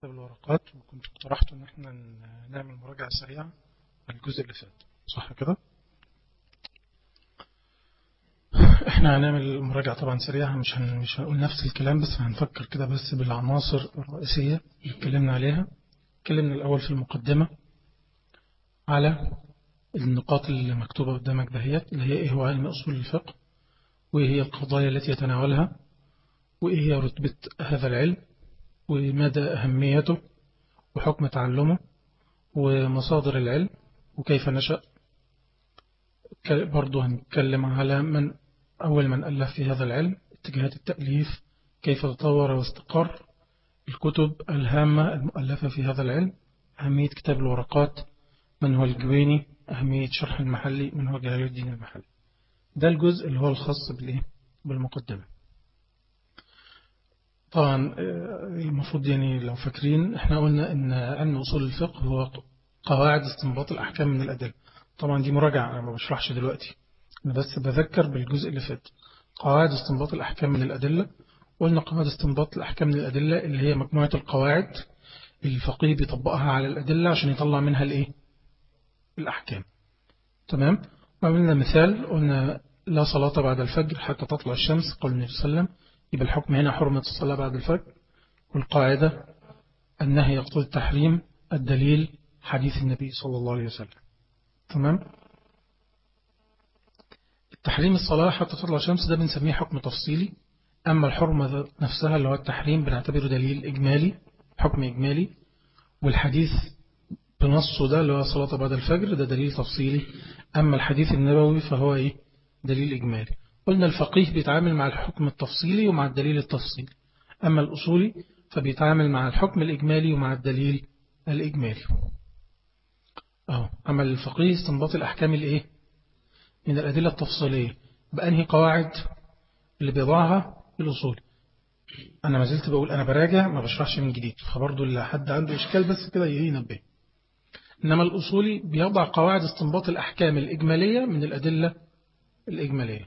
الورقات وكنت اقترحت ان احنا نعمل مراجعة سريعة على الجزء اللي فات صح كده احنا هنعمل مراجعة طبعا سريعة مش هن... مش هنقول نفس الكلام بس هنفكر كده بس بالعناصر الرئيسية اللي اتكلمنا عليها اتكلمنا الأول في المقدمة على النقاط اللي مكتوبة قدامك دهيت اللي هي ايه هو علم أصول الفقه وايه هي القضايا التي يتناولها وايه هي رتبة هذا العلم ومدى أهميته وحكم تعلمه ومصادر العلم وكيف نشأ برضو هنتكلم على من أول من ألف في هذا العلم اتجاهات التأليف كيف تطور واستقر الكتب الهامة المؤلفة في هذا العلم أهمية كتاب الورقات من هو الجويني أهمية شرح المحلي من هو جلال الدين المحلي ده الجزء اللي هو الخاص بالمقدمة طبعا المفروض يعني لو فاكرين احنا قلنا ان علم اصول الفقه هو قواعد استنباط الاحكام من الادله طبعا دي مراجعه انا ما بشرحش دلوقتي انا بس بذكر بالجزء اللي فات قواعد استنباط الاحكام من الادله قلنا قواعد استنباط الاحكام من الادله اللي هي مجموعه القواعد اللي الفقيه بيطبقها على الادله عشان يطلع منها الايه الاحكام تمام وعملنا مثال قلنا لا صلاة بعد الفجر حتى تطلع الشمس قال النبي صلى الله عليه وسلم يبقى الحكم هنا حرمة الصلاة بعد الفجر والقاعدة النهي يقتضي التحريم الدليل حديث النبي صلى الله عليه وسلم تمام التحريم الصلاة حتى تطلع الشمس ده بنسميه حكم تفصيلي أما الحرمة نفسها اللي هو التحريم بنعتبره دليل إجمالي حكم إجمالي والحديث بنصه ده اللي هو صلاة بعد الفجر ده دليل تفصيلي أما الحديث النبوي فهو إيه دليل إجمالي قلنا الفقيه بيتعامل مع الحكم التفصيلي ومع الدليل التفصيلي أما الأصولي فبيتعامل مع الحكم الإجمالي ومع الدليل الإجمالي أهو أما الفقيه استنباط الأحكام الإيه من الأدلة التفصيلية بأنهي قواعد اللي بيضعها الأصول أنا ما زلت بقول أنا براجع ما بشرحش من جديد فبرضو اللي حد عنده إشكال بس كده ينبه إنما الأصولي بيضع قواعد استنباط الأحكام الإجمالية من الأدلة الإجمالية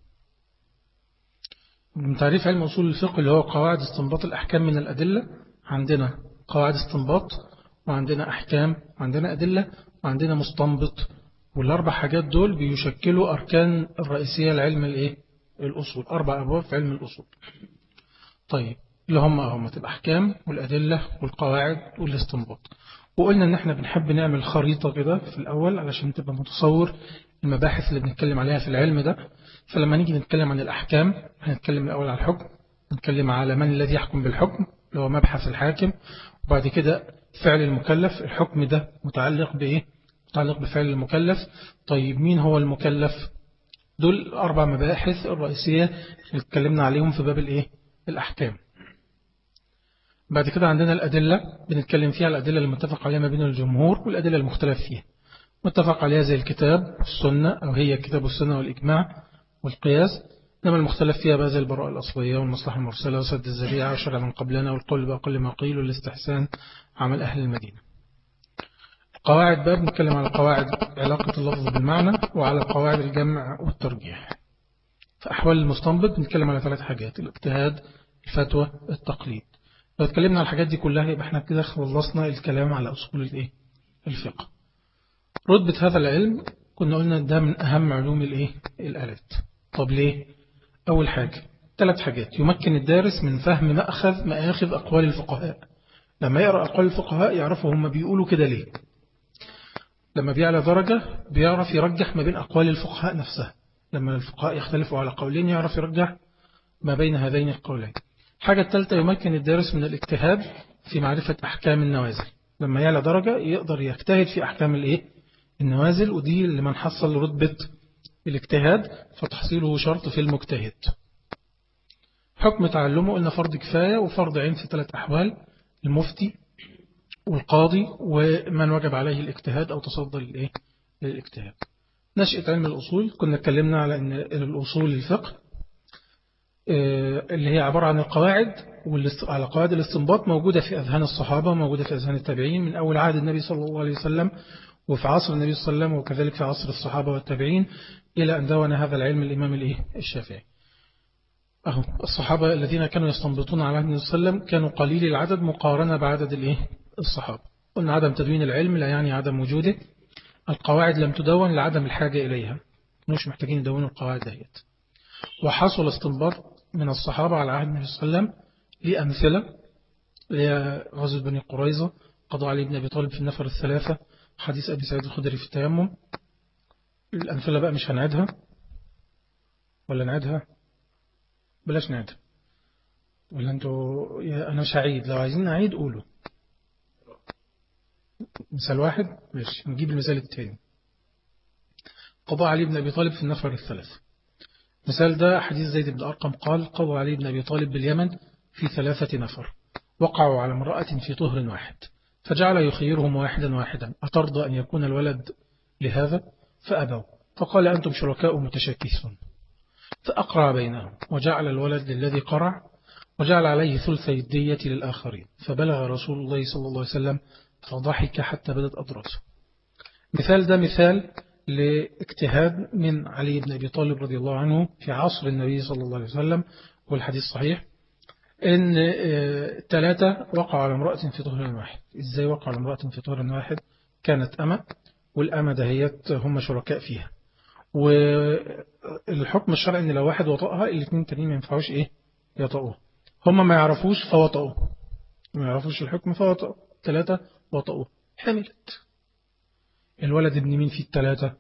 من تعريف علم أصول الفقه اللي هو قواعد استنباط الأحكام من الأدلة عندنا قواعد استنباط وعندنا أحكام وعندنا أدلة وعندنا مستنبط والأربع حاجات دول بيشكلوا أركان الرئيسية لعلم الإيه؟ الأصول أربع أبواب في علم الأصول طيب اللي هم هم الأحكام والأدلة والقواعد والاستنباط وقلنا إن احنا بنحب نعمل خريطة كده في الأول علشان تبقى متصور المباحث اللي بنتكلم عليها في العلم ده فلما نيجي نتكلم عن الأحكام هنتكلم الأول عن الحكم نتكلم على من الذي يحكم بالحكم اللي هو مبحث الحاكم وبعد كده فعل المكلف الحكم ده متعلق بإيه متعلق بفعل المكلف طيب مين هو المكلف دول أربع مباحث الرئيسية اللي اتكلمنا عليهم في باب الإيه الأحكام بعد كده عندنا الأدلة بنتكلم فيها الأدلة المتفق عليها ما بين الجمهور والأدلة المختلف فيها متفق عليها زي الكتاب والسنة أو هي الكتاب والسنة والإجماع والقياس إنما المختلف فيها بقى زي البراءة الأصلية والمصلحة المرسلة وسد الذريعة وشرع من قبلنا والقول بأقل ما قيل والاستحسان عمل أهل المدينة القواعد بقى بنتكلم على قواعد علاقة اللفظ بالمعنى وعلى قواعد الجمع والترجيح في أحوال المستنبط بنتكلم على ثلاث حاجات الاجتهاد الفتوى التقليد لو اتكلمنا على الحاجات دي كلها يبقى احنا كده خلصنا الكلام على أصول الايه الفقه رتبة هذا العلم كنا قلنا ده من أهم علوم الايه الآلات طب ليه أول حاجة ثلاث حاجات يمكن الدارس من فهم مأخذ مآخذ أقوال الفقهاء لما يقرأ أقوال الفقهاء يعرفوا هم بيقولوا كده ليه لما بيعلى درجة بيعرف يرجح ما بين أقوال الفقهاء نفسها لما الفقهاء يختلفوا على قولين يعرف يرجح ما بين هذين القولين الحاجة الثالثة يمكن الدارس من الاجتهاد في معرفة أحكام النوازل لما يعلى درجة يقدر يجتهد في أحكام الإيه النوازل ودي لمن حصل رتبة الاجتهاد فتحصيله شرط في المجتهد حكم تعلمه قلنا فرض كفاية وفرض عين في ثلاث أحوال المفتي والقاضي ومن وجب عليه الاجتهاد أو تصدى للإيه؟ للاجتهاد نشأة علم الأصول كنا اتكلمنا على أن الأصول الفقه اللي هي عبارة عن القواعد على قواعد الاستنباط موجودة في أذهان الصحابة موجودة في أذهان التابعين من أول عهد النبي صلى الله عليه وسلم وفي عصر النبي صلى الله عليه وسلم وكذلك في عصر الصحابة والتابعين إلى أن دون هذا العلم الإمام الإيه؟ الشافعي أهو الصحابة الذين كانوا يستنبطون على النبي صلى الله عليه وسلم كانوا قليل العدد مقارنة بعدد الإيه؟ الصحابة قلنا عدم تدوين العلم لا يعني عدم وجوده القواعد لم تدون لعدم الحاجة إليها مش محتاجين يدونوا القواعد ديت وحصل استنباط من الصحابة على عهد النبي صلى الله عليه وسلم لأمثلة لغزوة بني قريظة قضى علي بن أبي طالب في النفر الثلاثة حديث أبي سعيد الخدري في التيمم الأمثلة بقى مش هنعدها ولا نعدها بلاش نعدها ولا انتوا أنا مش هعيد لو عايزين نعيد قولوا مثال واحد ماشي نجيب المثال الثاني قضى علي بن أبي طالب في النفر الثلاث مثال ده حديث زيد بن أرقم قال قضى علي بن أبي طالب باليمن في ثلاثة نفر وقعوا على امرأة في طهر واحد فجعل يخيرهم واحدا واحدا أترضى أن يكون الولد لهذا فأبوا فقال أنتم شركاء متشاكسون فأقرع بينهم وجعل الولد للذي قرع وجعل عليه ثلثي الدية للآخرين فبلغ رسول الله صلى الله عليه وسلم فضحك حتى بدت أضراسه مثال ده مثال لاجتهاد من علي بن أبي طالب رضي الله عنه في عصر النبي صلى الله عليه وسلم والحديث صحيح إن ثلاثة وقعوا على امرأة في طهر واحد إزاي وقعوا على امرأة في طهر واحد كانت أمة والأمة دهيت هم شركاء فيها والحكم الشرعي إن لو واحد وطأها الاثنين تانيين ما ينفعوش إيه يطأوها هم ما يعرفوش فوطأوا ما يعرفوش الحكم فوطأوا ثلاثة وطأوا حملت الولد ابن مين في الثلاثة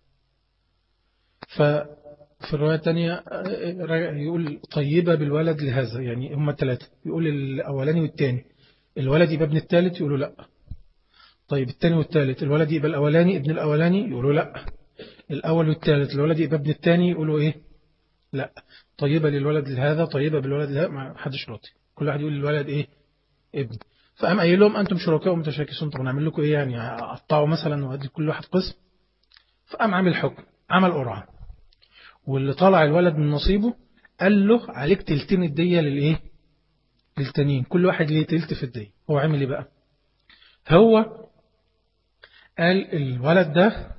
ففي الرواية الثانية يقول طيبة بالولد لهذا يعني هم الثلاثة يقول الأولاني والثاني الولد يبقى ابن الثالث يقولوا لا طيب الثاني والثالث الولد يبقى الأولاني ابن الأولاني يقولوا لا الأول والثالث الولد يبقى ابن الثاني يقولوا إيه لا طيبة للولد لهذا طيبة بالولد لهذا ما حدش راضي كل واحد يقول للولد إيه ابن فقام قايل لهم أنتم شركاء متشاكسون طب نعمل لكم إيه يعني أقطعوا مثلا وأدي كل واحد قسم فقام عامل حكم عمل قرعة واللي طلع الولد من نصيبه قال له عليك تلتين الدية للإيه للتانيين كل واحد ليه تلت في الدية هو عمل إيه بقى هو قال الولد ده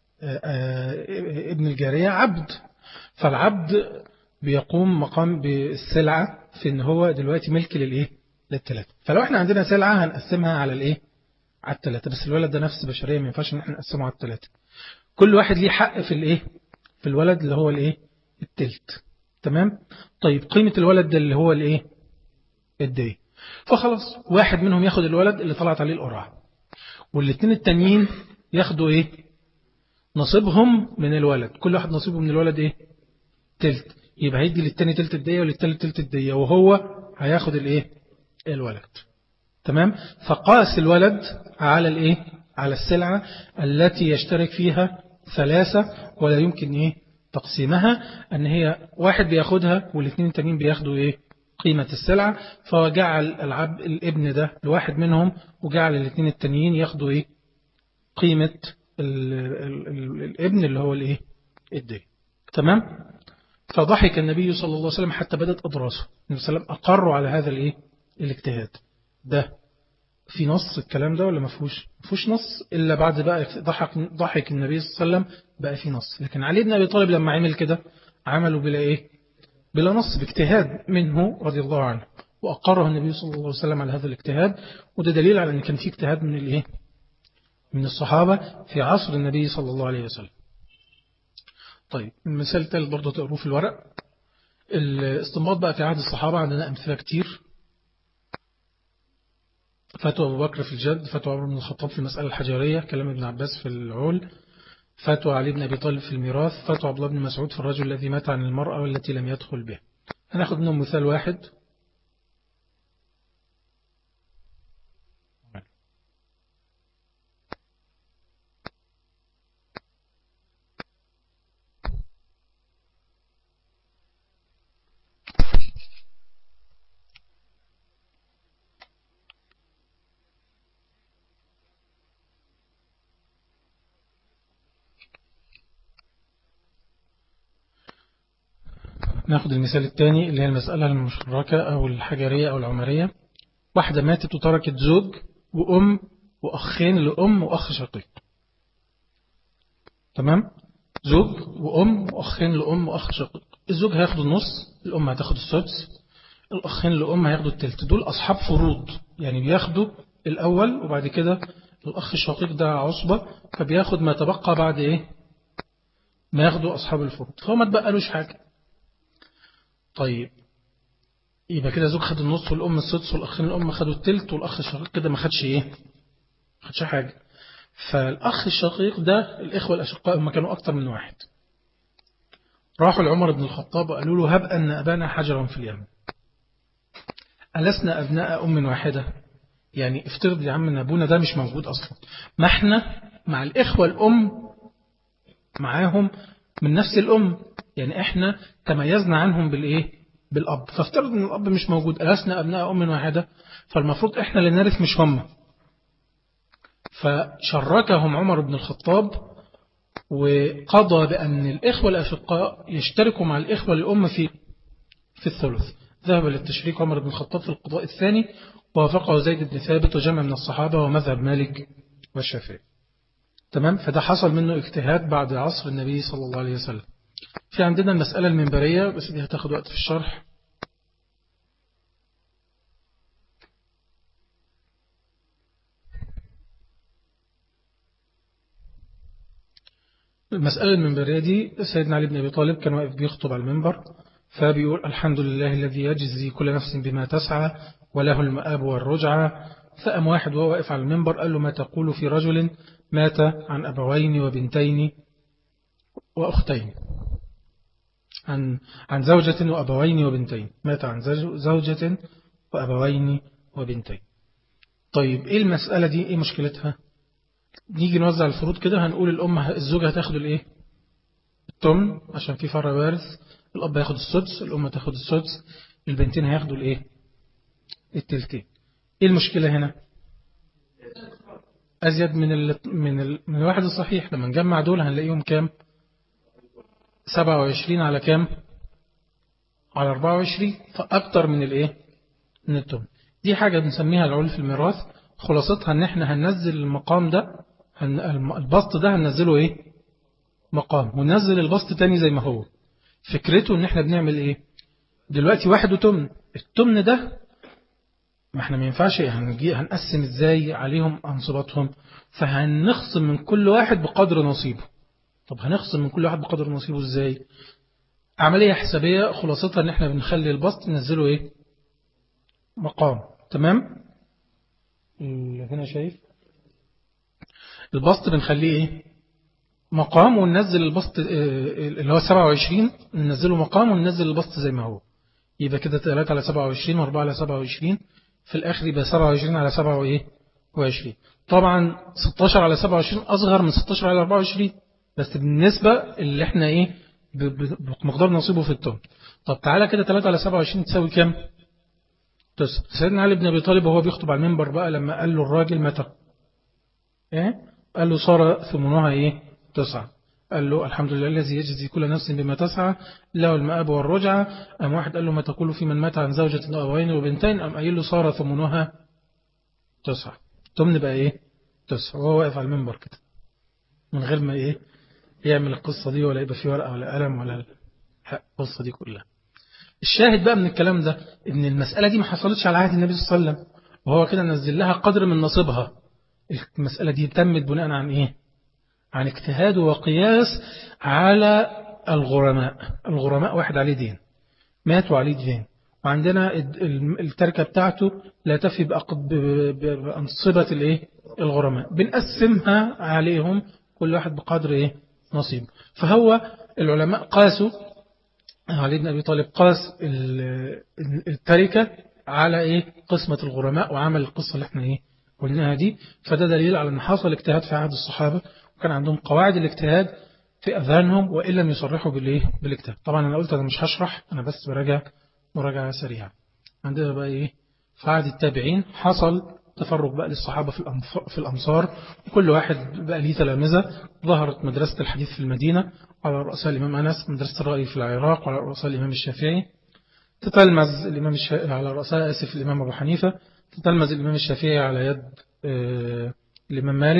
ابن الجارية عبد فالعبد بيقوم مقام بالسلعة في ان هو دلوقتي ملك للإيه للثلاثة فلو احنا عندنا سلعة هنقسمها على الايه على الثلاثة بس الولد ده نفس بشرية ما ينفعش ان احنا نقسمه على الثلاثة كل واحد ليه حق في الايه في الولد اللي هو الايه التلت تمام طيب قيمة الولد ده اللي هو الايه الدية فخلاص واحد منهم ياخد الولد اللي طلعت عليه القرعة والاثنين التانيين ياخدوا ايه نصيبهم من الولد كل واحد نصيبه من الولد ايه تلت يبقى هيدي للتاني تلت الدية وللتالت تلت الدية وهو هياخد الايه الولد تمام فقاس الولد على الايه على السلعة التي يشترك فيها ثلاثة ولا يمكن ايه تقسيمها ان هي واحد بياخدها والاثنين التانيين بياخدوا ايه قيمة السلعة فجعل العب الابن ده لواحد منهم وجعل الاثنين التانيين ياخدوا ايه قيمة ال ال ال الابن اللي هو الايه الدين تمام فضحك النبي صلى الله عليه وسلم حتى بدت أضراسه النبي صلى الله عليه وسلم أقروا على هذا الايه الاجتهاد ده في نص الكلام ده ولا ما فيهوش ما فيهوش نص إلا بعد بقى ضحك ضحك النبي صلى الله عليه وسلم بقى في نص لكن علي بن أبي طالب لما عمل كده عمله بلا إيه بلا نص باجتهاد منه رضي الله عنه وأقره النبي صلى الله عليه وسلم على هذا الاجتهاد وده دليل على أن كان في اجتهاد من الإيه من الصحابة في عصر النبي صلى الله عليه وسلم طيب المثال الثالث برضه تقروه في الورق الاستنباط بقى في عهد الصحابة عندنا أمثلة كتير فتوى أبو بكر في الجد فتوى عمر بن الخطاب في المسألة الحجرية كلام ابن عباس في العول فتوى علي بن أبي طالب في الميراث فتوى عبد الله بن مسعود في الرجل الذي مات عن المرأة والتي لم يدخل به هناخد منهم مثال واحد ناخد المثال الثاني اللي هي المسألة المشركة أو الحجرية أو العمرية واحدة ماتت وتركت زوج وأم وأخين لأم وأخ شقيق تمام زوج وأم وأخين لأم وأخ شقيق الزوج هياخد النص الأم هتاخد السدس الأخين لأم هياخدوا التلت دول أصحاب فروض يعني بياخدوا الأول وبعد كده الأخ الشقيق ده عصبة فبياخد ما تبقى بعد إيه ما ياخدوا أصحاب الفروض فهو ما تبقلوش حاجة طيب يبقى كده زوج خد النص والأم السدس والأخين الأم خدوا التلت والأخ الشقيق كده ما خدش إيه ما خدش حاجة فالأخ الشقيق ده الإخوة الأشقاء هم كانوا أكتر من واحد راحوا لعمر بن الخطاب وقالوا له هب أن أبانا حجرا في اليمن ألسنا أبناء أم واحدة يعني افترض يا عم ان أبونا ده مش موجود أصلا ما احنا مع الإخوة الأم معاهم من نفس الأم يعني احنا تميزنا عنهم بالإيه بالأب فافترض ان الأب مش موجود ألسنا أبناء أم واحدة فالمفروض احنا اللي نرث مش هم فشركهم عمر بن الخطاب وقضى بأن الإخوة الأشقاء يشتركوا مع الإخوة الأم في في الثلث ذهب للتشريك عمر بن الخطاب في القضاء الثاني ووافقه زيد بن ثابت وجمع من الصحابة ومذهب مالك والشافعي تمام فده حصل منه اجتهاد بعد عصر النبي صلى الله عليه وسلم في عندنا المسألة المنبرية بس دي هتاخد وقت في الشرح المسألة المنبرية دي سيدنا علي بن أبي طالب كان واقف بيخطب على المنبر فبيقول الحمد لله الذي يجزي كل نفس بما تسعى وله المآب والرجعة فأم واحد وهو واقف على المنبر قال له ما تقول في رجل مات عن أبوين وبنتين وأختين عن عن زوجة وأبوين وبنتين مات عن زوجة وأبوين وبنتين طيب إيه المسألة دي إيه مشكلتها نيجي نوزع الفروض كده هنقول الأم الزوجة هتاخد الإيه التمن عشان في فرع وارث الأب هياخد السدس الأم هتاخد السدس البنتين هياخدوا الإيه التلتين إيه المشكلة هنا أزيد من ال من ال من الواحد الصحيح لما نجمع دول هنلاقيهم كام 27 على كام على 24 فأكتر من الإيه من التمن دي حاجة بنسميها العول في الميراث خلاصتها ان احنا هننزل المقام ده هن البسط ده هننزله ايه مقام وننزل البسط تاني زي ما هو فكرته ان احنا بنعمل ايه دلوقتي واحد وتمن التمن ده ما احنا ما ينفعش هنجي هنقسم ازاي عليهم انصباتهم فهنخصم من كل واحد بقدر نصيبه طب هنخصم من كل واحد بقدر نصيبه ازاي عملية حسابية خلاصتها ان احنا بنخلي البسط ننزله ايه مقام تمام هنا شايف البسط بنخليه ايه مقام وننزل البسط اللي هو 27 ننزله مقام وننزل البسط زي ما هو يبقى كده 3 على 27 و4 على 27 في الآخر يبقى 27 على 27 طبعا 16 على 27 أصغر من 16 على 24 بس بالنسبة اللي احنا ايه بمقدار نصيبه في التون طب تعالى كده 3 على 27 تساوي كام تسعة سيدنا علي بن أبي طالب وهو بيخطب على المنبر بقى لما قال له الراجل متى ايه قال له صار ثمنها ايه تسعة قال له الحمد لله الذي يجزي كل نفس بما تسعى له المآب والرجعة أم واحد قال له ما تقول في من مات عن زوجة وأبوين وبنتين أم قايل له صار ثمنها تسعة تمن بقى ايه تسعة وهو واقف على المنبر كده من غير ما ايه يعمل القصة دي ولا يبقى في ورقة ولا قلم ولا القصة دي كلها الشاهد بقى من الكلام ده ان المسألة دي ما حصلتش على عهد النبي صلى الله عليه وسلم وهو كده نزل لها قدر من نصيبها المسألة دي تمت بناء عن ايه عن اجتهاد وقياس على الغرماء الغرماء واحد عليه دين مات وعليه دين وعندنا التركة بتاعته لا تفي بأنصبة الايه الغرماء بنقسمها عليهم كل واحد بقدر ايه نصيب فهو العلماء قاسوا علي بن أبي طالب قاس التركة على إيه قسمة الغرماء وعمل القصة اللي احنا إيه قلناها دي فده دليل على أن حصل اجتهاد في عهد الصحابة وكان عندهم قواعد الاجتهاد في أذهانهم وإن لم يصرحوا بالإيه بالاجتهاد طبعا أنا قلت أنا مش هشرح أنا بس براجع مراجعة سريعة عندنا بقى إيه في عهد التابعين حصل تفرق بقى للصحابة في في الأمصار وكل واحد بقى ليه تلامذة ظهرت مدرسة الحديث في المدينة على رؤساء الإمام أنس مدرسة الرأي في العراق وعلى رؤساء الإمام الشافعي تتلمذ الإمام الشافعي على رؤساء أسف الإمام أبو حنيفة تتلمذ الإمام الشافعي على يد الإمام مالك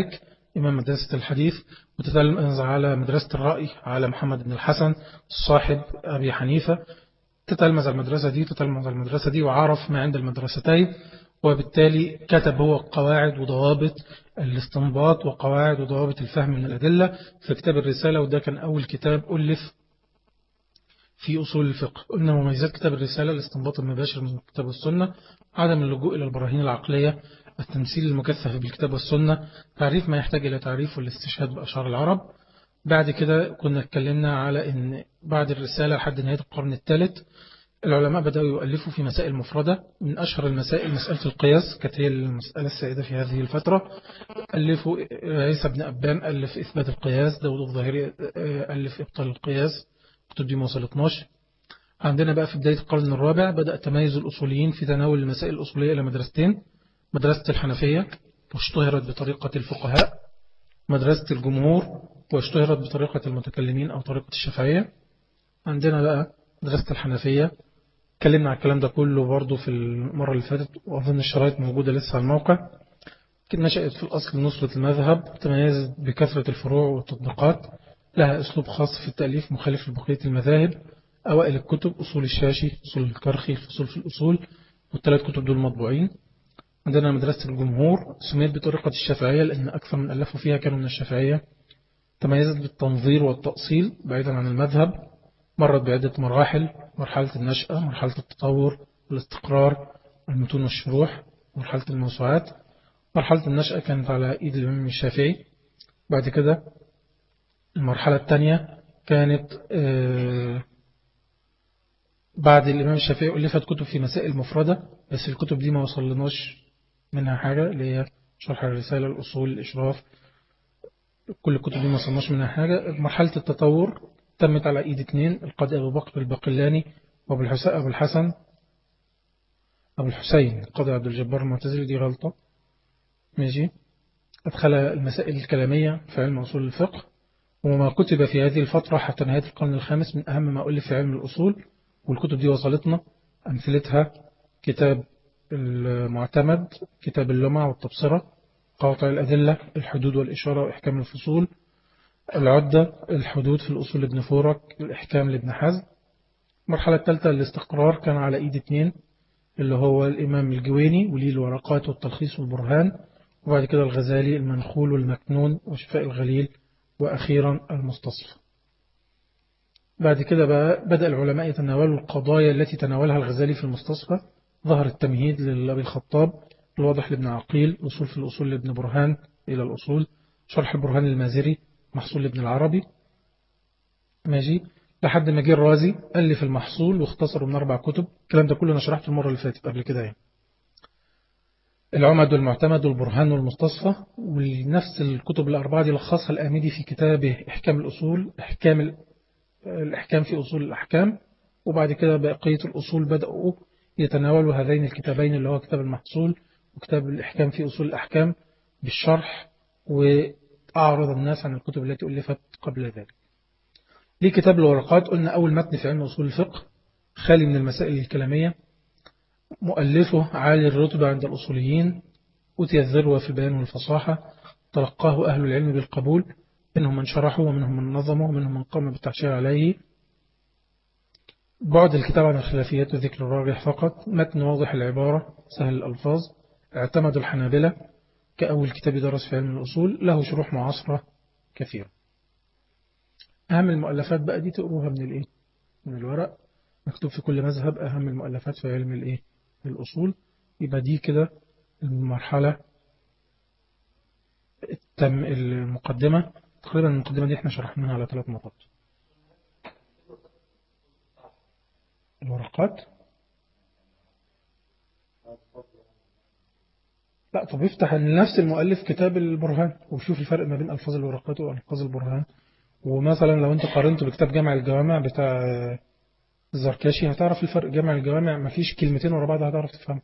إمام مدرسة الحديث وتتلمذ على مدرسة الرأي على محمد بن الحسن صاحب أبي حنيفة تتلمذ على المدرسة دي تتلمذ على المدرسة دي وعرف ما عند المدرستين وبالتالي كتب هو قواعد وضوابط الاستنباط وقواعد وضوابط الفهم من الأدلة في كتاب الرسالة وده كان أول كتاب ألف في أصول الفقه قلنا مميزات كتاب الرسالة الاستنباط المباشر من الكتاب والسنة عدم اللجوء إلى البراهين العقلية التمثيل المكثف بالكتاب والسنة تعريف ما يحتاج إلى تعريف والاستشهاد بأشار العرب بعد كده كنا اتكلمنا على أن بعد الرسالة لحد نهاية القرن الثالث العلماء بدأوا يؤلفوا في مسائل مفردة من أشهر المسائل مسألة القياس كانت هي المسألة السائدة في هذه الفترة ألفوا عيسى بن أبان ألف إثبات القياس داود الظاهري ألف إبطال القياس كتب دي ما وصلتناش عندنا بقى في بداية القرن الرابع بدأ تميز الأصوليين في تناول المسائل الأصولية إلى مدرستين مدرسة الحنفية واشتهرت بطريقة الفقهاء مدرسة الجمهور واشتهرت بطريقة المتكلمين أو طريقة الشفعية عندنا بقى مدرسة الحنفية اتكلمنا على الكلام ده كله برضه في المرة اللي فاتت وأظن الشرايط موجودة لسه على الموقع كده نشأت في الأصل نصرة المذهب تميزت بكثرة الفروع والتطبيقات لها أسلوب خاص في التأليف مخالف لبقية المذاهب أوائل الكتب أصول الشاشي أصول الكرخي فصول في الأصول والثلاث كتب دول مطبوعين عندنا مدرسة الجمهور سميت بطريقة الشافعية لأن أكثر من ألفوا فيها كانوا من الشافعية تميزت بالتنظير والتأصيل بعيدا عن المذهب مرت بعدة مراحل مرحلة النشأة مرحلة التطور الاستقرار المتون والشروح مرحلة الموسوعات مرحلة النشأة كانت على إيد الإمام الشافعي بعد كده المرحلة الثانية كانت آه، بعد الإمام الشافعي ألفت كتب في مسائل مفردة بس الكتب دي ما وصلناش منها حاجة اللي هي شرح الرسالة الأصول الإشراف كل الكتب دي ما وصلناش منها حاجة مرحلة التطور تمت على إيد اثنين القاضي أبو بكر البقلاني وأبو الحسن أبو الحسين القاضي عبد الجبار المعتزلي دي غلطة ماشي أدخل المسائل الكلامية في علم أصول الفقه وما كتب في هذه الفترة حتى نهاية القرن الخامس من أهم ما ألف في علم الأصول والكتب دي وصلتنا أمثلتها كتاب المعتمد كتاب اللمع والتبصرة قاطع الأدلة الحدود والإشارة وإحكام الفصول العدة الحدود في الأصول لابن فورك الإحكام لابن حزم المرحلة الثالثة الاستقرار كان على إيد اثنين اللي هو الإمام الجويني وليه الورقات والتلخيص والبرهان وبعد كده الغزالي المنخول والمكنون وشفاء الغليل وأخيرا المستصفى بعد كده بقى بدأ العلماء يتناولوا القضايا التي تناولها الغزالي في المستصفى ظهر التمهيد للأبي الخطاب الواضح لابن عقيل أصول في الأصول لابن برهان إلى الأصول شرح البرهان المازري محصول لابن العربي ماشي لحد ما جه الرازي ألف المحصول واختصره من أربع كتب الكلام ده كله أنا شرحته المرة اللي فاتت قبل كده يعني العمد والمعتمد والبرهان والمستصفى ونفس الكتب الأربعة دي لخصها الآمدي في كتابه إحكام الأصول إحكام الإحكام في أصول الأحكام وبعد كده بقية الأصول بدأوا يتناولوا هذين الكتابين اللي هو كتاب المحصول وكتاب الإحكام في أصول الأحكام بالشرح وأعرض الناس عن الكتب التي ألفت قبل ذلك ليه كتاب الورقات قلنا أول متن في علم أصول الفقه خالي من المسائل الكلامية مؤلفه عالي الرتبة عند الأصوليين أتي الذروة في البيان والفصاحة تلقاه أهل العلم بالقبول منهم من شرحه ومنهم من نظمه ومنهم من قام بالتعشير عليه بعد الكتاب عن الخلافيات وذكر الراجح فقط متن واضح العبارة سهل الألفاظ اعتمد الحنابلة كأول كتاب درس في علم الأصول له شروح معاصرة كثيرة أهم المؤلفات بقى دي تقروها من الإيه؟ من الورق مكتوب في كل مذهب أهم المؤلفات في علم الإيه؟ الأصول يبقى دي كده المرحلة التم المقدمة تقريبا المقدمة دي احنا شرحناها على ثلاث نقط الورقات لا طب افتح لنفس المؤلف كتاب البرهان وشوف الفرق ما بين ألفاظ الورقات وألفاظ البرهان ومثلا لو انت قارنته بكتاب جامع الجوامع بتاع الزركاشي هتعرف الفرق جامع الجوامع مفيش كلمتين ورا بعض هتعرف تفهم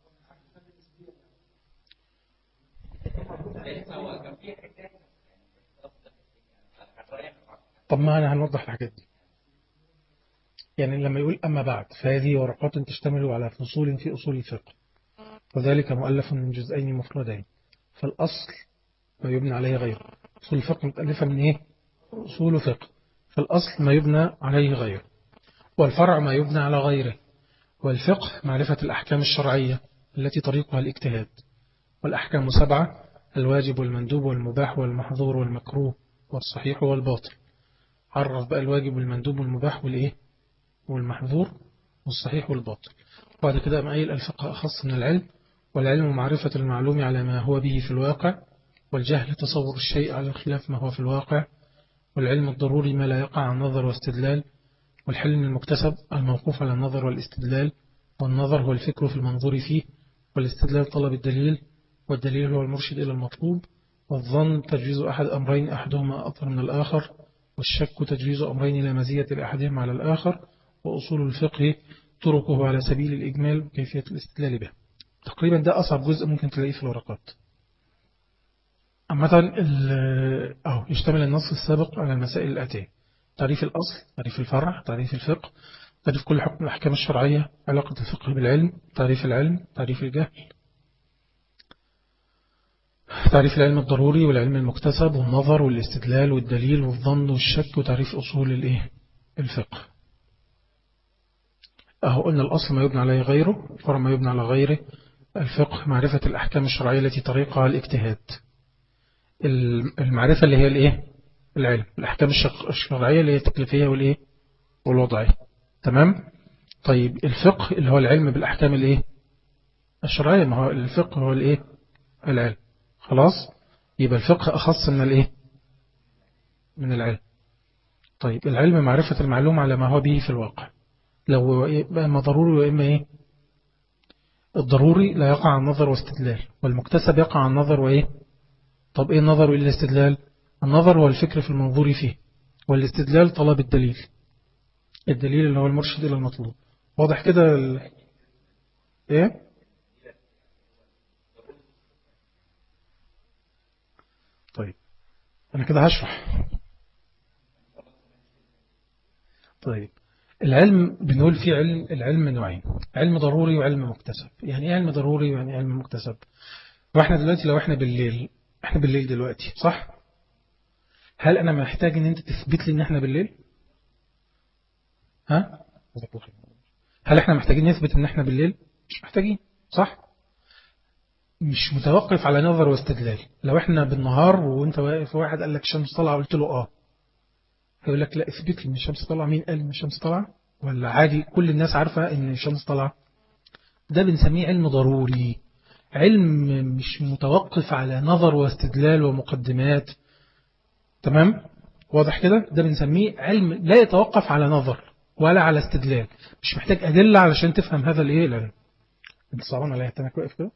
طب ما أنا هنوضح الحاجات دي يعني لما يقول أما بعد فهذه ورقات تشتمل على فصول في أصول الفقه وذلك مؤلف من جزئين مفردين فالأصل ما يبنى عليه غيره أصول الفقه متألفة من إيه أصول فقه فالأصل ما يبنى عليه غيره والفرع ما يبنى على غيره والفقه معرفة الأحكام الشرعية التي طريقها الاجتهاد والأحكام سبعة الواجب والمندوب والمباح والمحظور والمكروه والصحيح والباطل عرف بقى الواجب والمندوب والمباح والإيه والمحظور والصحيح والباطل بعد كده أم قايل الفقه أخص من العلم والعلم معرفة المعلوم على ما هو به في الواقع والجهل تصور الشيء على خلاف ما هو في الواقع والعلم الضروري ما لا يقع عن نظر واستدلال والحلم المكتسب الموقوف على النظر والاستدلال والنظر هو الفكر في المنظور فيه والاستدلال طلب الدليل والدليل هو المرشد إلى المطلوب والظن تجويز أحد أمرين أحدهما أطر من الآخر والشك تجويز أمرين لا مزية لأحدهما على الآخر وأصول الفقه طرقه على سبيل الإجمال وكيفية الاستدلال به تقريبا ده أصعب جزء ممكن تلاقيه في الورقات عامة أو يشتمل النص السابق على المسائل الآتية تعريف الأصل تعريف الفرع تعريف الفقه تعريف كل حكم الأحكام الشرعية علاقة الفقه بالعلم تعريف العلم تعريف الجهل تعريف العلم الضروري والعلم المكتسب والنظر والاستدلال والدليل والظن والشك وتعريف أصول الإيه؟ الفقه أهو قلنا الأصل ما يبنى عليه غيره الفرع ما يبنى على غيره الفقه معرفة الأحكام الشرعية التي طريقها الاجتهاد المعرفة اللي هي الإيه؟ العلم الأحكام الشرعية اللي هي التكليفية والإيه؟ والوضعية تمام؟ طيب الفقه اللي هو العلم بالأحكام الإيه؟ الشرعية ما هو الفقه هو الإيه؟ العلم خلاص يبقى الفقه أخص من الإيه من العلم طيب العلم معرفة المعلوم على ما هو به في الواقع لو إما ضروري وإما إيه الضروري لا يقع عن نظر واستدلال والمكتسب يقع عن نظر وإيه طب إيه النظر وإيه الاستدلال النظر هو الفكر في المنظور فيه والاستدلال طلب الدليل الدليل اللي هو المرشد إلى المطلوب واضح كده ال... إيه طيب أنا كده هشرح طيب العلم بنقول فيه علم العلم نوعين علم ضروري وعلم مكتسب يعني ايه علم ضروري ويعني ايه علم مكتسب واحنا دلوقتي لو احنا بالليل احنا بالليل دلوقتي صح هل انا محتاج ان انت تثبت لي ان احنا بالليل ها هل احنا محتاجين نثبت ان احنا بالليل مش محتاجين صح مش متوقف على نظر واستدلال لو احنا بالنهار وانت واقف واحد قال لك الشمس طالعه قلت له اه هيقول لك لا اثبت لي ان الشمس طالعه مين قال ان الشمس طالعه ولا عادي كل الناس عارفه ان الشمس طالعه ده بنسميه علم ضروري علم مش متوقف على نظر واستدلال ومقدمات تمام واضح كده ده بنسميه علم لا يتوقف على نظر ولا على استدلال مش محتاج أدلة علشان تفهم هذا الايه العلم انت صعبان عليها تنك واقف كده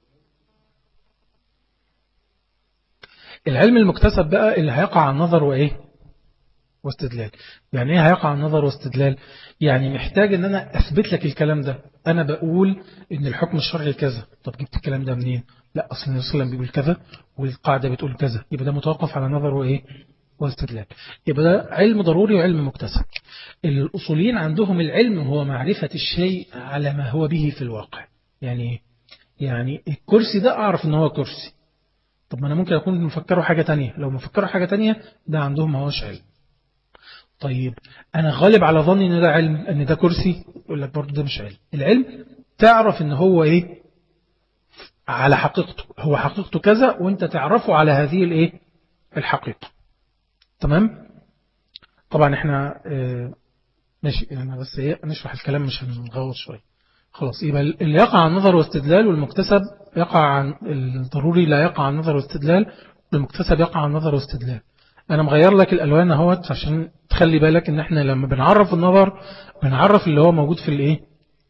العلم المكتسب بقى اللي هيقع عن نظر وإيه واستدلال يعني إيه هيقع عن نظر واستدلال يعني محتاج أن أنا أثبت لك الكلام ده أنا بقول أن الحكم الشرعي كذا طب جبت الكلام ده منين لا أصلا النبي صلى الله عليه وسلم بيقول كذا والقاعدة بتقول كذا يبقى ده متوقف على نظر وإيه واستدلال يبقى ده علم ضروري وعلم مكتسب الأصوليين عندهم العلم هو معرفة الشيء على ما هو به في الواقع يعني يعني الكرسي ده أعرف أنه هو كرسي طب ما أنا ممكن أكون مفكره حاجة تانية لو مفكره حاجة تانية ده عندهم ما هوش علم طيب أنا غالب على ظني أن ده علم أن ده كرسي يقول لك برضه ده مش علم العلم تعرف أن هو إيه على حقيقته هو حقيقته كذا وانت تعرفه على هذه الايه الحقيقة تمام طبعا احنا اه ماشي انا بس ايه نشرح الكلام مش هنغوص شويه خلاص يبقى اللي يقع عن نظر واستدلال والمكتسب يقع عن الضروري لا يقع عن نظر واستدلال والمكتسب يقع عن نظر واستدلال أنا مغير لك الألوان اهوت عشان تخلي بالك إن إحنا لما بنعرف النظر بنعرف اللي هو موجود في الإيه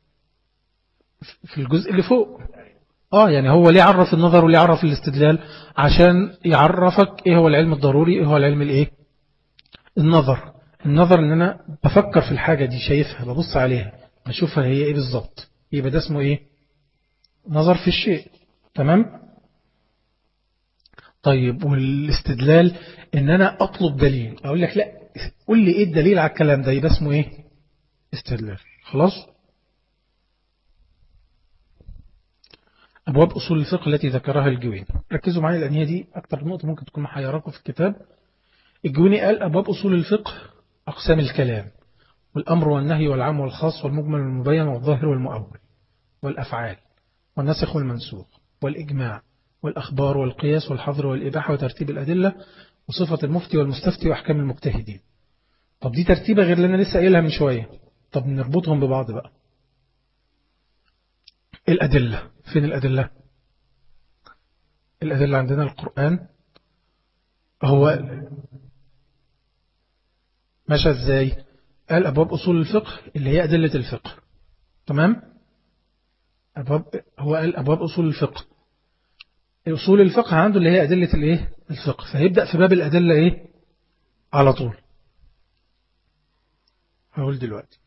في الجزء اللي فوق آه يعني هو ليه عرف النظر وليه عرف الاستدلال عشان يعرفك إيه هو العلم الضروري إيه هو العلم الإيه النظر النظر إن أنا بفكر في الحاجة دي شايفها ببص عليها بشوفها هي إيه بالظبط يبقى ده اسمه إيه نظر في الشيء تمام طيب والاستدلال ان انا اطلب دليل اقول لك لا قول لي ايه الدليل على الكلام ده يبقى اسمه ايه استدلال خلاص أبواب أصول الفقه التي ذكرها الجويني ركزوا معي لأن هي دي أكتر نقطة ممكن تكون محيراكم في الكتاب الجويني قال أبواب أصول الفقه أقسام الكلام والأمر والنهي والعام والخاص والمجمل والمبين والظاهر والمؤول والأفعال والنسخ والمنسوخ والإجماع والأخبار والقياس والحظر والإباحة وترتيب الأدلة وصفة المفتي والمستفتي وأحكام المجتهدين طب دي ترتيبة غير اللي أنا لسه قايلها من شوية طب نربطهم ببعض بقى الأدلة فين الأدلة الأدلة عندنا القرآن هو ماشى ازاي قال أبواب أصول الفقه اللي هي أدلة الفقه تمام أبواب هو قال أبواب أصول الفقه أصول الفقه عنده اللي هي أدلة الإيه الفقه فهيبدأ في باب الأدلة إيه على طول هقول دلوقتي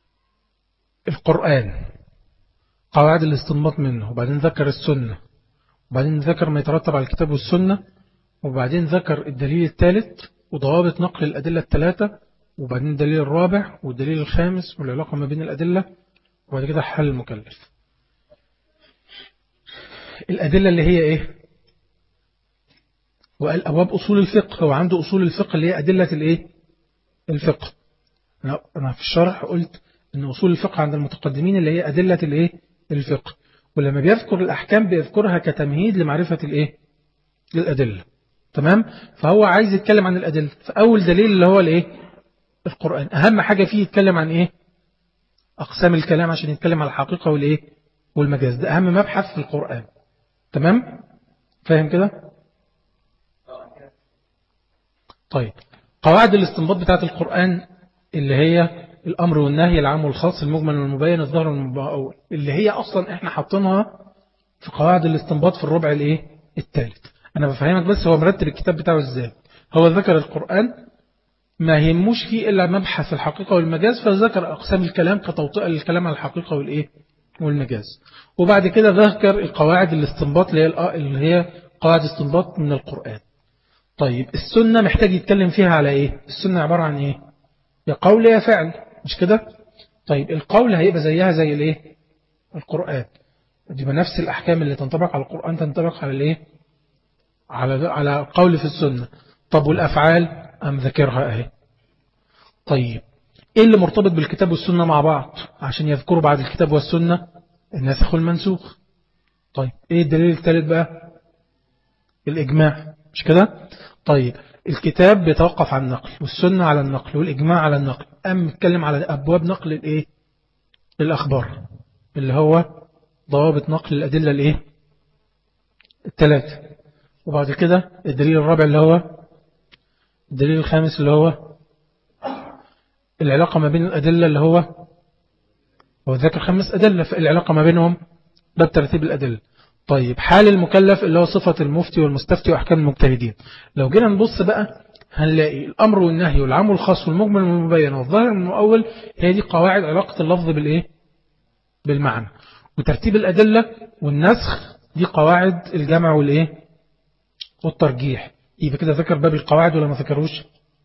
القرآن قواعد الاستنباط منه وبعدين ذكر السنة وبعدين ذكر ما يترتب على الكتاب والسنة وبعدين ذكر الدليل الثالث وضوابط نقل الأدلة الثلاثة وبعدين الدليل الرابع والدليل الخامس والعلاقة ما بين الأدلة وبعد كده حل المكلف الأدلة اللي هي إيه وقال أبواب أصول الفقه هو عنده أصول الفقه اللي هي أدلة الإيه الفقه أنا في الشرح قلت أن أصول الفقه عند المتقدمين اللي هي أدلة الإيه الفقه ولما بيذكر الأحكام بيذكرها كتمهيد لمعرفة الإيه للأدلة تمام فهو عايز يتكلم عن الأدلة فأول دليل اللي هو الإيه القرآن أهم حاجة فيه يتكلم عن إيه أقسام الكلام عشان يتكلم على الحقيقة والإيه والمجاز ده أهم مبحث في القرآن تمام فاهم كده طيب قواعد الاستنباط بتاعت القرآن اللي هي الأمر والنهي العام والخاص المجمل والمبين الظهر والمبين اللي هي أصلا إحنا حاطينها في قواعد الاستنباط في الربع الإيه الثالث أنا بفهمك بس هو مرتب الكتاب بتاعه إزاي هو ذكر القرآن ما يهموش فيه إلا مبحث الحقيقة والمجاز فذكر أقسام الكلام كتوطئة للكلام على الحقيقة والإيه والمجاز وبعد كده ذكر القواعد الاستنباط اللي هي اللي هي قواعد استنباط من القرآن طيب السنة محتاج يتكلم فيها على إيه السنة عبارة عن إيه يا قول يا فعل مش كده طيب القول هيبقى زيها زي الايه القرآن يبقى نفس الأحكام اللي تنطبق على القرآن تنطبق على الايه على على القول في السنة طب والأفعال أم ذكرها اهي طيب ايه اللي مرتبط بالكتاب والسنة مع بعض عشان يذكروا بعد الكتاب والسنة الناسخ والمنسوخ طيب ايه الدليل الثالث بقى الإجماع مش كده طيب الكتاب بيتوقف على النقل والسنة على النقل والإجماع على النقل أم نتكلم على أبواب نقل الإيه الأخبار اللي هو ضوابط نقل الأدلة الإيه الثلاثة وبعد كده الدليل الرابع اللي هو الدليل الخامس اللي هو العلاقة ما بين الأدلة اللي هو هو ذكر خمس أدلة فالعلاقة ما بينهم ده ترتيب الأدلة طيب حال المكلف اللي هو صفة المفتي والمستفتي وأحكام المجتهدين لو جينا نبص بقى هنلاقي الأمر والنهي والعام والخاص والمجمل والمبين والظاهر المؤول هي دي قواعد علاقة اللفظ بالإيه بالمعنى وترتيب الأدلة والنسخ دي قواعد الجمع والإيه والترجيح يبقى كده ذكر باب القواعد ولا ما ذكروش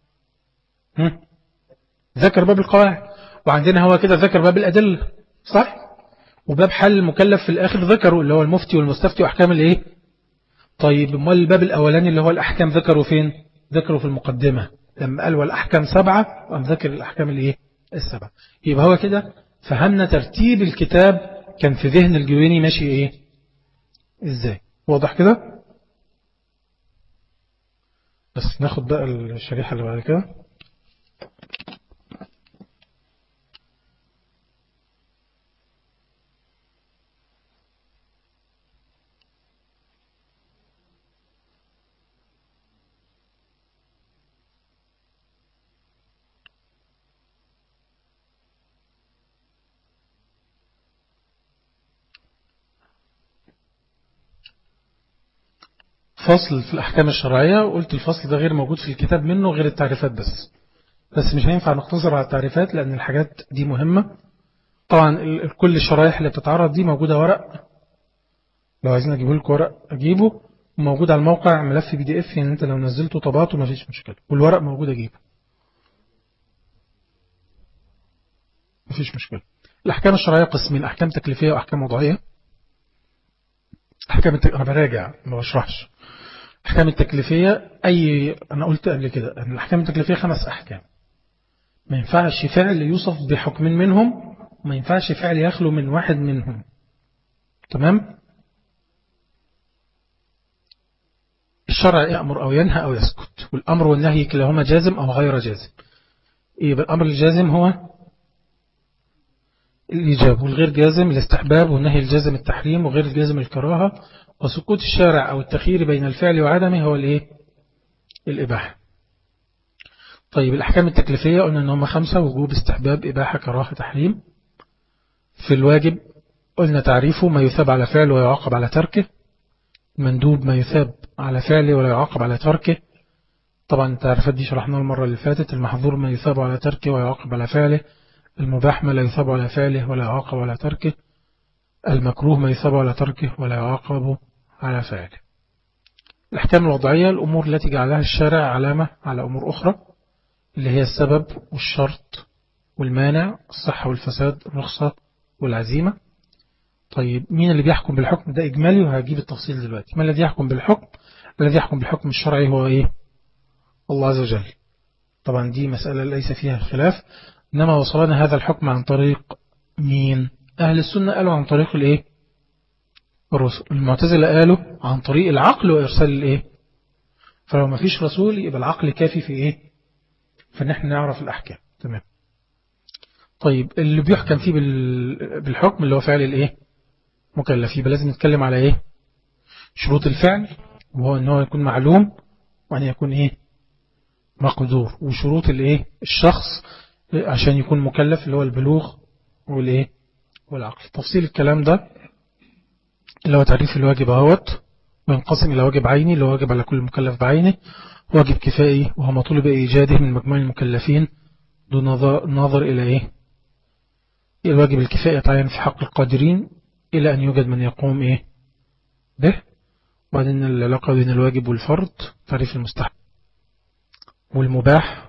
ذكر باب القواعد وعندنا هو كده ذكر باب الأدلة صح وباب حل المكلف في الآخر ذكروا اللي هو المفتي والمستفتي وأحكام الإيه طيب امال الباب الأولاني اللي هو الأحكام ذكروا فين ذكروا في المقدمة لما قال والأحكام سبعة وأم ذكر الأحكام الإيه السبعة يبقى هو كده فهمنا ترتيب الكتاب كان في ذهن الجويني ماشي إيه إزاي واضح كده بس ناخد بقى الشريحة اللي بعد كده فصل في الأحكام الشرعية وقلت الفصل ده غير موجود في الكتاب منه غير التعريفات بس بس مش هينفع نقتصر على التعريفات لأن الحاجات دي مهمة طبعا كل الشرايح اللي بتتعرض دي موجودة ورق لو عايزين أجيبه لك ورق أجيبه موجود على الموقع ملف بي دي اف يعني انت لو نزلته طبعته ما فيش مشكلة والورق موجود أجيبه ما فيش مشكلة الأحكام الشرعية قسمين أحكام تكليفية وأحكام وضعية أحكام التك... أنا براجع ما بشرحش الأحكام التكليفية أي أنا قلت قبل كده أن الأحكام التكليفية خمس أحكام ما ينفعش فعل يوصف بحكم منهم وما ينفعش فعل يخلو من واحد منهم تمام الشرع يأمر أو ينهى أو يسكت والأمر والنهي كلاهما جازم أو غير جازم إيه الأمر الجازم هو الإيجاب والغير جازم الاستحباب والنهي الجازم التحريم وغير الجازم الكراهة وسكوت الشارع أو التخيير بين الفعل وعدمه هو الإيه الإباحة طيب الأحكام التكليفية قلنا أن هم خمسة وجوب استحباب إباحة كراهة تحريم في الواجب قلنا تعريفه ما يثاب على فعل ويعاقب على تركه مندوب ما يثاب على فعله ولا يعاقب على تركه طبعا التعريفات دي شرحناها المرة اللي فاتت المحظور ما يثاب على تركه ويعاقب على فعله المباح ما لا يثاب على فعله ولا يعاقب على تركه المكروه ما يثاب على تركه ولا يعاقب على فعله الأحكام الوضعية الأمور التي جعلها الشارع علامة على أمور أخرى اللي هي السبب والشرط والمانع الصحة والفساد الرخصة والعزيمة طيب مين اللي بيحكم بالحكم ده إجمالي وهجيب التفصيل دلوقتي ما الذي يحكم بالحكم الذي يحكم بالحكم الشرعي هو إيه الله عز وجل طبعا دي مسألة ليس فيها خلاف إنما وصلنا هذا الحكم عن طريق مين أهل السنة قالوا عن طريق الإيه الرسل المعتزلة قالوا عن طريق العقل وإرسال الإيه فلو ما فيش رسول يبقى العقل كافي في إيه فإن احنا نعرف الأحكام تمام طيب اللي بيحكم فيه بالحكم اللي هو فعل الإيه مكلف يبقى لازم نتكلم على إيه شروط الفعل وهو أنه يكون معلوم وأن يكون إيه مقدور وشروط الإيه الشخص عشان يكون مكلف اللي هو البلوغ والإيه والعقل تفصيل الكلام ده اللي هو تعريف الواجب اهوت وينقسم إلى واجب عيني اللي هو واجب على كل مكلف بعينه واجب كفائي وهو مطلوب إيجاده من مجموع المكلفين دون نظر إلى إيه الواجب الكفائي يتعين في حق القادرين إلى أن يوجد من يقوم إيه به وبعدين العلاقة بين الواجب والفرض تعريف المستحب والمباح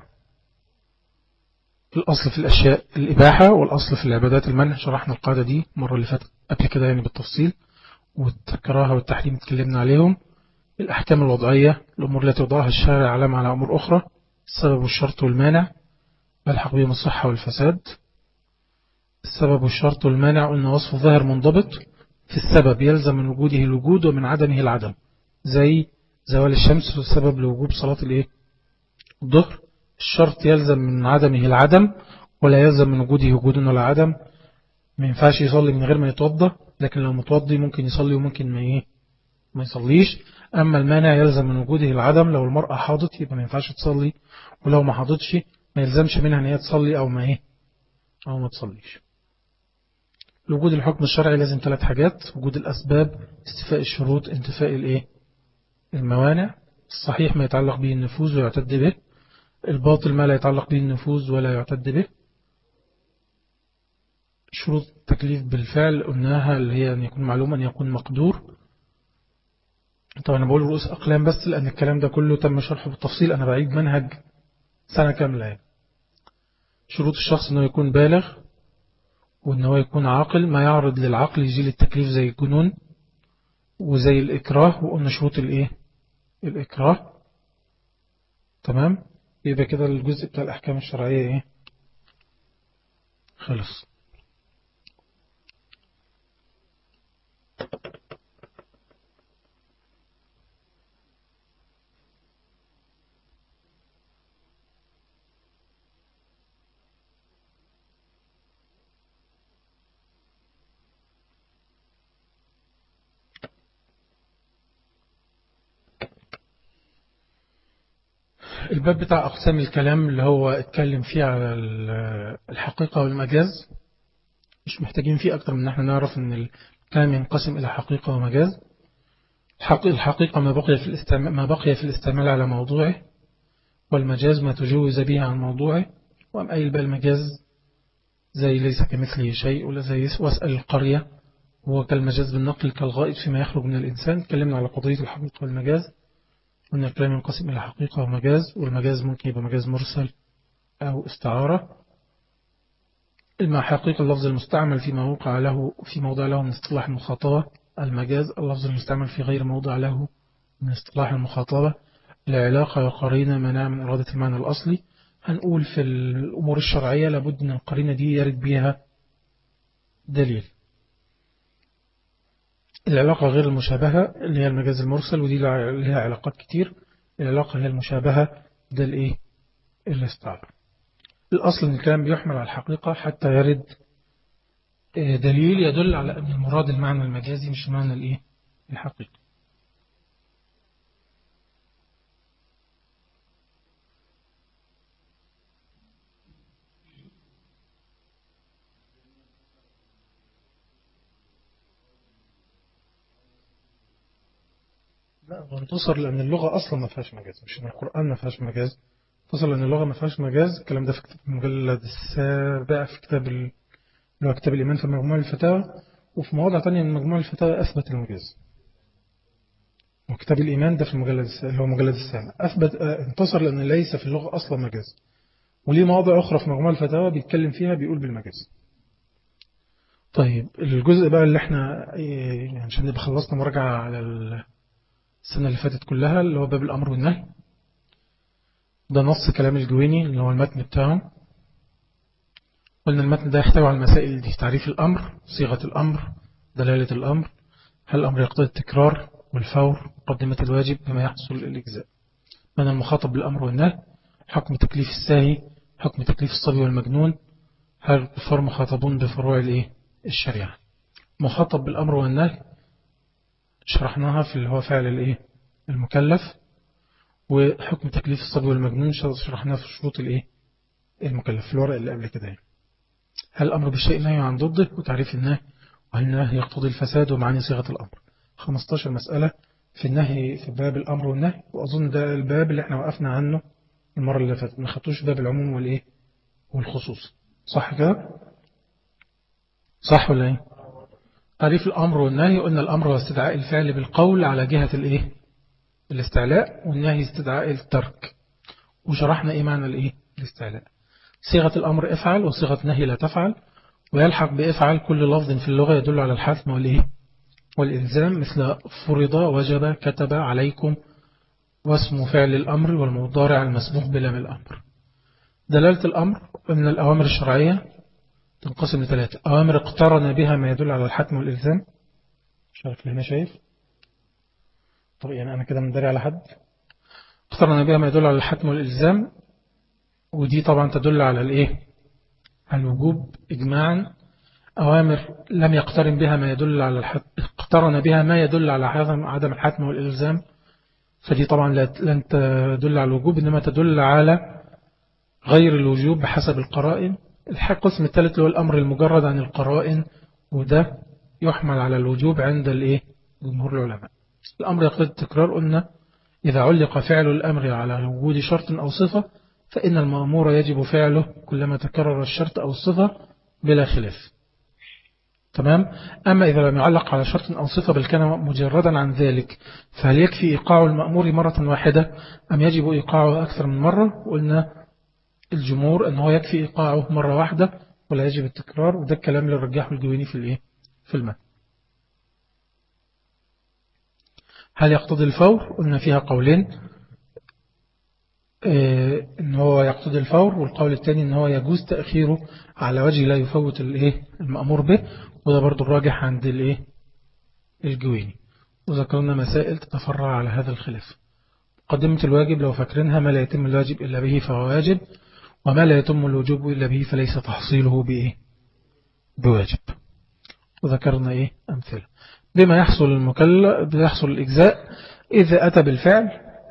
الأصل في الأشياء الإباحة والأصل في العبادات المنع شرحنا القاعدة دي مرة اللي فاتت قبل كده يعني بالتفصيل والكراهة والتحريم اتكلمنا عليهم الأحكام الوضعية الأمور التي وضعها الشارع علامة على أمور أخرى السبب والشرط والمانع ملحق بهم الصحة والفساد السبب والشرط والمانع قلنا وصف ظاهر منضبط في السبب يلزم من وجوده الوجود ومن عدمه العدم زي زوال الشمس والسبب لوجوب صلاة الايه الظهر الشرط يلزم من عدمه العدم ولا يلزم من وجوده وجود ولا عدم ما ينفعش يصلي من غير ما يتوضى لكن لو متوضي ممكن يصلي وممكن ما ايه ما يصليش أما المانع يلزم من وجوده العدم لو المرأة حاضت يبقى ما ينفعش تصلي ولو ما حاضتش ما يلزمش منها ان هي تصلي أو ما ايه أو ما تصليش لوجود الحكم الشرعي لازم ثلاث حاجات وجود الأسباب استفاء الشروط انتفاء الايه الموانع الصحيح ما يتعلق به النفوذ ويعتد به الباطل ما لا يتعلق به النفوذ ولا يعتد به شروط التكليف بالفعل قلناها اللي هي أن يكون معلوم أن يكون مقدور طبعا أنا بقول رؤوس أقلام بس لأن الكلام ده كله تم شرحه بالتفصيل أنا بعيد منهج سنة كاملة يعني. شروط الشخص أنه يكون بالغ وأنه يكون عاقل ما يعرض للعقل يزيل التكليف زي الجنون وزي الإكراه وقلنا شروط الإيه الإكراه تمام يبقى كده الجزء بتاع الأحكام الشرعية إيه خلص الباب بتاع أقسام الكلام اللي هو اتكلم فيه على الحقيقة والمجاز مش محتاجين فيه أكتر من احنا نعرف أن الكلام ينقسم إلى حقيقة ومجاز الحقيقة ما بقي في الاستعمال, ما بقي في الاستعمال على موضوعه والمجاز ما تجوز به عن موضوعه وأم أي بقى المجاز زي ليس كمثله شيء ولا زي واسأل القرية هو كالمجاز بالنقل كالغائب فيما يخرج من الإنسان تكلمنا على قضية الحقيقة والمجاز وأن الكلام ينقسم إلى حقيقة ومجاز والمجاز ممكن يبقى مجاز مرسل أو استعارة إما حقيقة اللفظ المستعمل فيما وقع له في موضع له من اصطلاح المخاطبة المجاز اللفظ المستعمل في غير موضع له من اصطلاح المخاطبة العلاقة وقرينة منع من إرادة المعنى الأصلي هنقول في الأمور الشرعية لابد أن القرينة دي يرد بها دليل العلاقة غير المشابهة اللي هي المجاز المرسل ودي لها علاقات كتير العلاقة هي المشابهة ده الايه الاستعارة الأصل أن الكلام بيحمل على الحقيقة حتى يرد آه، دليل يدل على أن المراد المعنى المجازي مش المعنى الايه الحقيقي لا انتصر لأن اللغة أصلا ما فيهاش مجاز مش إن القرآن ما فيهاش مجاز انتصر لأن اللغة ما فيهاش مجاز الكلام ده في كتاب المجلد السابع في كتاب اللي هو كتاب الإيمان في مجموع الفتاوى وفي مواضع تانية من مجموع الفتاوى أثبت المجاز وكتاب الإيمان ده في المجلد اللي هو مجلد السابع أثبت آه، انتصر لأن ليس في اللغة أصلا مجاز وليه مواضع أخرى في مجموع الفتاوى بيتكلم فيها بيقول بالمجاز طيب الجزء بقى اللي احنا يعني عشان نبقى خلصنا مراجعة على السنة اللي فاتت كلها اللي هو باب الأمر والنهي ده نص كلام الجويني اللي هو المتن بتاعه قلنا المتن ده يحتوي على المسائل دي تعريف الأمر صيغة الأمر دلالة الأمر هل الأمر يقتضي التكرار والفور مقدمة الواجب بما يحصل الإجزاء من المخاطب بالأمر والنهي حكم تكليف الساهي حكم تكليف الصبي والمجنون هل الكفار مخاطبون بفروع الإيه؟ الشريعة مخاطب بالأمر والنهي شرحناها في اللي هو فعل الايه المكلف وحكم تكليف الصبي والمجنون شرحناها في شروط الايه المكلف في الورق اللي قبل كده يعني. هل الأمر بالشيء نهي عن ضده وتعريف النهي وهل النهي يقتضي الفساد ومعاني صيغة الأمر 15 مسألة في النهي في باب الأمر والنهي وأظن ده الباب اللي احنا وقفنا عنه المرة اللي فاتت ما خدتوش باب العموم والإيه والخصوص صح كده صح ولا ايه تعريف الأمر والنهي قلنا الأمر هو استدعاء الفعل بالقول على جهة الإيه الاستعلاء والنهي استدعاء الترك وشرحنا إيه معنى الإيه الاستعلاء صيغة الأمر افعل وصيغة النهي لا تفعل ويلحق بافعل كل لفظ في اللغة يدل على الحتم والإيه والإلزام مثل فرض وجب كتب عليكم واسم فعل الأمر والمضارع المسبوق بلام الأمر دلالة الأمر من الأوامر الشرعية تنقسم لثلاثة أوامر اقترن بها ما يدل على الحتم والإلزام مش عارف هنا شايف طب يعني أنا كده مندري على حد اقترن بها ما يدل على الحتم والإلزام ودي طبعا تدل على الإيه الوجوب إجماعا أوامر لم يقترن بها ما يدل على الحتم اقترن بها ما يدل على عدم الحتم والإلزام فدي طبعا لن تدل على الوجوب إنما تدل على غير الوجوب بحسب القرائن القسم الثالث اللي هو الأمر المجرد عن القرائن وده يحمل على الوجوب عند الايه جمهور العلماء الأمر يقتضي التكرار قلنا إذا علق فعل الأمر على وجود شرط أو صفة فإن المأمور يجب فعله كلما تكرر الشرط أو الصفة بلا خلاف تمام أما إذا لم يعلق على شرط أو صفة بل كان مجردا عن ذلك فهل يكفي إيقاع المأمور مرة واحدة أم يجب إيقاعه أكثر من مرة قلنا الجمهور أنه يكفي إيقاعه مرة واحدة ولا يجب التكرار وده الكلام اللي رجحه الجويني في الإيه في الماء هل يقتضي الفور قلنا فيها قولين إيه ان هو يقتضي الفور والقول الثاني ان هو يجوز تأخيره على وجه لا يفوت الايه المأمور به وده برضو الراجح عند الايه الجويني وذكرنا مسائل تتفرع على هذا الخلاف مقدمة الواجب لو فاكرينها ما لا يتم الواجب إلا به فهو واجب وما لا يتم الوجوب إلا به فليس تحصيله بإيه بواجب وذكرنا إيه أمثلة بما يحصل المكلف يحصل الإجزاء إذا أتى بالفعل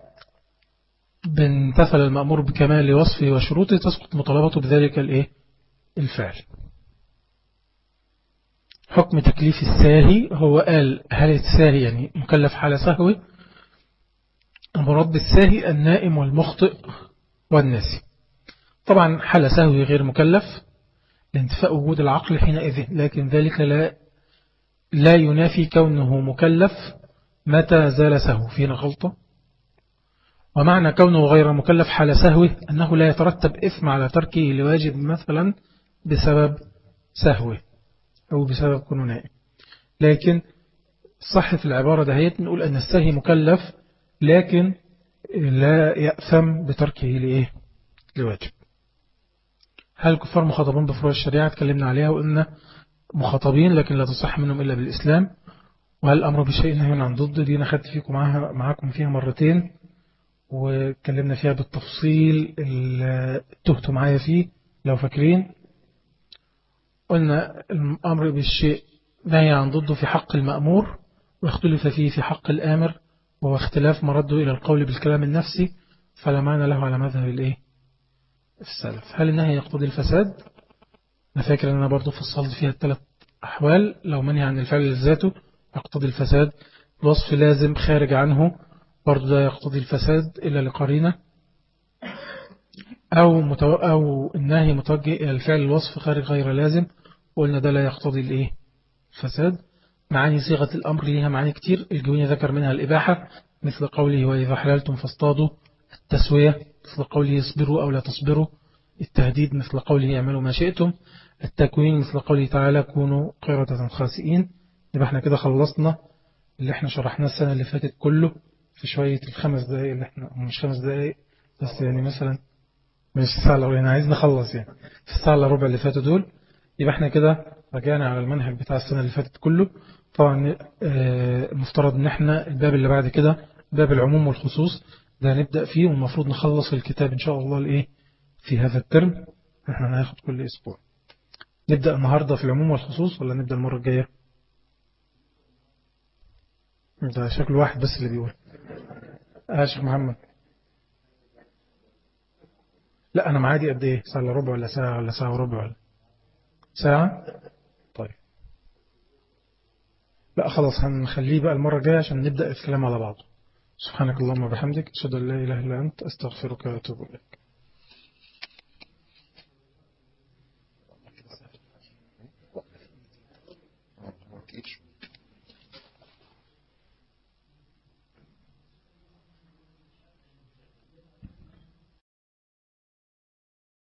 بانتفل المأمور بكمال وصفه وشروطه تسقط مطالبته بذلك الإيه الفعل حكم تكليف الساهي هو قال هل الساهي يعني مكلف حال سهوه المراد بالساهي النائم والمخطئ والناسي طبعا حال سهوي غير مكلف لانتفاء وجود العقل حينئذ لكن ذلك لا, لا ينافي كونه مكلف متى زال سهو فينا غلطة ومعنى كونه غير مكلف حال سهوه أنه لا يترتب إثم على تركه لواجب مثلا بسبب سهوه أو بسبب كونه نائم لكن الصح في العبارة دهيت نقول أن السهي مكلف لكن لا يأثم بتركه لإيه لواجب هل الكفار مخاطبون بفروع الشريعة تكلمنا عليها وإن مخاطبين لكن لا تصح منهم إلا بالإسلام وهل الأمر بشيء نهي عن ضد دي أنا خدت فيكم معها معاكم فيها مرتين واتكلمنا فيها بالتفصيل تهتوا معايا فيه لو فاكرين قلنا الأمر بالشيء نهي عن ضده في حق المأمور واختلف فيه في حق الآمر وهو اختلاف مرده إلى القول بالكلام النفسي فلا معنى له على مذهب الإيه السلف هل النهي يقتضي الفساد أنا فاكر أن أنا برضو فصلت فيها الثلاث أحوال لو منهي عن الفعل لذاته يقتضي الفساد الوصف لازم خارج عنه برضو ده يقتضي الفساد إلا لقرينة أو, متو... أو النهي متوجه إلى الفعل الوصف خارج غير لازم وقلنا ده لا يقتضي الإيه الفساد معاني صيغة الأمر لها معاني كتير الجويني ذكر منها الإباحة مثل قوله وإذا حللتم فاصطادوا التسوية مثل قوله اصبروا أو لا تصبروا التهديد مثل قوله اعملوا ما شئتم التكوين مثل قوله تعالى كونوا قردة خاسئين يبقى احنا كده خلصنا اللي احنا شرحناه السنة اللي فاتت كله في شوية الخمس دقايق اللي احنا مش خمس دقايق بس يعني مثلا مش الساعة الأولى يعني عايز نخلص يعني في الساعة الربع ربع اللي فاتوا دول يبقى احنا كده رجعنا على المنهج بتاع السنة اللي فاتت كله طبعا المفترض ان احنا الباب اللي بعد كده باب العموم والخصوص ده نبدأ فيه والمفروض نخلص الكتاب ان شاء الله الايه في هذا الترم احنا هناخد كل اسبوع نبدأ النهاردة في العموم والخصوص ولا نبدأ المرة الجاية ده شكل واحد بس اللي بيقول اه شيخ محمد لا انا معادي قد ايه ساعة ربع ولا ساعة ولا ساعة وربع ولا ساعة طيب لا خلاص هنخليه بقى المرة الجاية عشان نبدأ الكلام على بعضه سبحانك اللهم وبحمدك أشهد أن لا إله إلا أنت أستغفرك وأتوب إليك